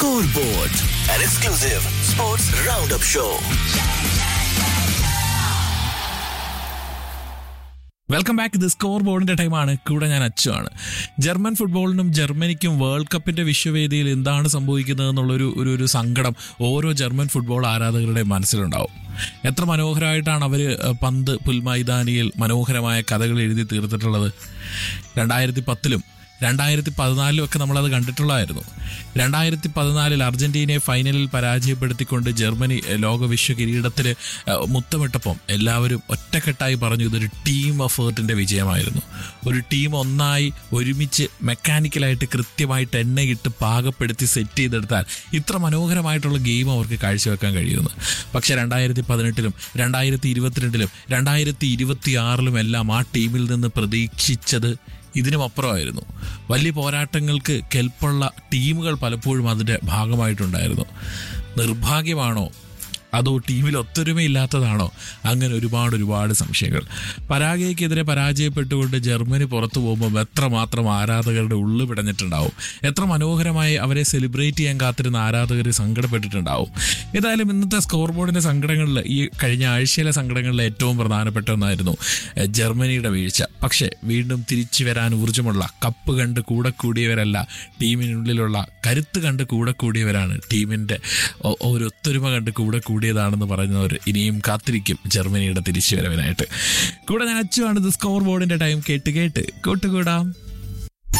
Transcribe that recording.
Scoreboard, an exclusive sports roundup show. Welcome back ഇത് score ബോർഡിന്റെ ടൈമാണ് കൂടെ ഞാൻ അച്ചുവാണ് ജർമ്മൻ ഫുട്ബോളിനും ജർമ്മനിക്കും വേൾഡ് കപ്പിന്റെ വിശ്വവേദിയിൽ എന്താണ് സംഭവിക്കുന്നത് എന്നുള്ളൊരു ഒരു ഒരു സങ്കടം ഓരോ ജർമ്മൻ ഫുട്ബോൾ ആരാധകരുടെ മനസ്സിലുണ്ടാവും എത്ര മനോഹരമായിട്ടാണ് അവർ പന്ത് പുൽമൈതാനിയിൽ മനോഹരമായ കഥകൾ എഴുതി തീർത്തിട്ടുള്ളത് രണ്ടായിരത്തി പത്തിലും രണ്ടായിരത്തി പതിനാലിലും ഒക്കെ നമ്മളത് കണ്ടിട്ടുള്ളതായിരുന്നു രണ്ടായിരത്തി പതിനാലിൽ അർജന്റീനയെ ഫൈനലിൽ പരാജയപ്പെടുത്തിക്കൊണ്ട് ജർമ്മനി ഏഹ്, ലോക വിശ്വ കിരീടത്തിൽ ഏഹ്, മുത്തമിട്ടപ്പം എല്ലാവരും ഒറ്റക്കെട്ടായി പറഞ്ഞു ഇതൊരു ടീം എഫേർട്ടിന്റെ വിജയമായിരുന്നു ഒരു ടീം ഒന്നായി ഒരുമിച്ച് മെക്കാനിക്കലായിട്ട് കൃത്യമായിട്ട് എണ്ണയിട്ട് പാകപ്പെടുത്തി സെറ്റ് ചെയ്തെടുത്താൽ ഇത്ര മനോഹരമായിട്ടുള്ള ഗെയിം അവർക്ക് കാഴ്ചവെക്കാൻ കഴിയുന്നു പക്ഷെ രണ്ടായിരത്തി പതിനെട്ടിലും രണ്ടായിരത്തി ഇരുപത്തിരണ്ടിലും രണ്ടായിരത്തി ഇരുപത്തി ആറിലും എല്ലാം ആ ടീമിൽ നിന്ന് പ്രതീക്ഷിച്ചത് ഇതിനും അപ്പുറമായിരുന്നു വലിയ പോരാട്ടങ്ങൾക്ക് കെൽപ്പുള്ള ടീമുകൾ പലപ്പോഴും അതിൻ്റെ ഭാഗമായിട്ടുണ്ടായിരുന്നു നിർഭാഗ്യമാണോ അതോ ടീമിൽ ഒത്തൊരുമയില്ലാത്തതാണോ അങ്ങനെ ഒരുപാട് ഒരുപാട് സംശയങ്ങൾ പരാഗയ്ക്കെതിരെ പരാജയപ്പെട്ടുകൊണ്ട് ജർമ്മനി പുറത്തു പോകുമ്പോൾ എത്രമാത്രം ആരാധകരുടെ ഉള്ളു പിടഞ്ഞിട്ടുണ്ടാവും എത്ര മനോഹരമായി അവരെ സെലിബ്രേറ്റ് ചെയ്യാൻ കാത്തിരുന്ന ആരാധകർ സങ്കടപ്പെട്ടിട്ടുണ്ടാവും ഏതായാലും ഇന്നത്തെ സ്കോർ ബോർഡിന്റെ സങ്കടങ്ങളിൽ ഈ കഴിഞ്ഞ ആഴ്ചയിലെ സങ്കടങ്ങളിൽ ഏറ്റവും പ്രധാനപ്പെട്ട ഒന്നായിരുന്നു എഹ്, ജർമ്മനിയുടെ വീഴ്ച പക്ഷേ വീണ്ടും തിരിച്ചു വരാൻ ഊർജ്ജമുള്ള കപ്പ് കണ്ട് കൂടെ കൂടിയവരല്ല ടീമിനുള്ളിലുള്ള കരുത്ത് കണ്ട് കൂടെ കൂടിയവരാണ് ടീമിന്റെ ഒ- ഒരു ഒത്തൊരുമ കണ്ട് കൂടെ കൂടിയതാണെന്ന് പറയുന്നവർ ഇനിയും കാത്തിരിക്കും ജർമ്മനിയുടെ തിരിച്ചുവരവിനായിട്ട് കൂടെ ഞാൻ അച്ചുവാണ് ഇത് സ്കോർ ബോർഡിന്റെ ടൈം കേട്ട് കേട്ട് കൂട്ടുകൂടാം